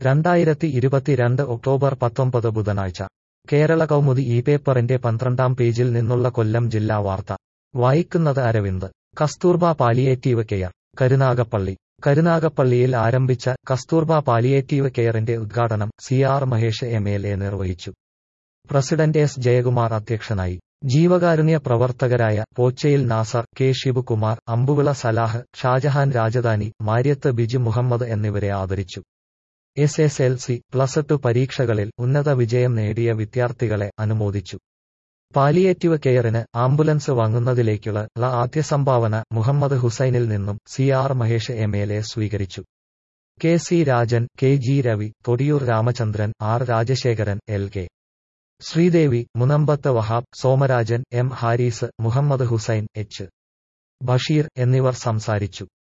രണ്ടായിരത്തി ഇരുപത്തിരണ്ട് ഒക്ടോബർ പത്തൊമ്പത് ബുധനാഴ്ച കേരള കൗമുദി ഈ പേപ്പറിന്റെ പന്ത്രണ്ടാം പേജിൽ നിന്നുള്ള കൊല്ലം ജില്ലാ വാർത്ത വായിക്കുന്നത് അരവിന്ദ് കസ്തൂർബ പാലിയേറ്റീവ് കെയർ കരുനാഗപ്പള്ളി കരുനാഗപ്പള്ളിയിൽ ആരംഭിച്ച കസ്തൂർബ പാലിയേറ്റീവ് കെയറിന്റെ ഉദ്ഘാടനം C R Mahesh M L A നിർവഹിച്ചു പ്രസിഡന്റ് എസ് ജയകുമാർ അധ്യക്ഷനായി ജീവകാരുണ്യ പ്രവർത്തകരായ പോച്ചയിൽ നാസർ കെ ശിവകുമാർ അമ്പുവിള സലാഹ് ഷാജഹാൻ രാജധാനി മാര്യത്ത് ബിജു മുഹമ്മദ് എന്നിവരെ ആദരിച്ചു S S L C plus two പരീക്ഷകളിൽ ഉന്നത വിജയം നേടിയ വിദ്യാർത്ഥികളെ അനുമോദിച്ചു പാലിയേറ്റീവ് കെയറിന് ആംബുലൻസ് വാങ്ങുന്നതിലേക്കുള്ള ആദ്യ സംഭാവന മുഹമ്മദ് ഹുസൈനിൽ നിന്നും C R Mahesh M L A സ്വീകരിച്ചു K C Rajan K G Ravi Thodiyoor Ramachandran R Rajasekharan L K Sreedevi Munambath Wahab Somarajan M Haris Muhammad Hussain H Basheer എന്നിവർ സംസാരിച്ചു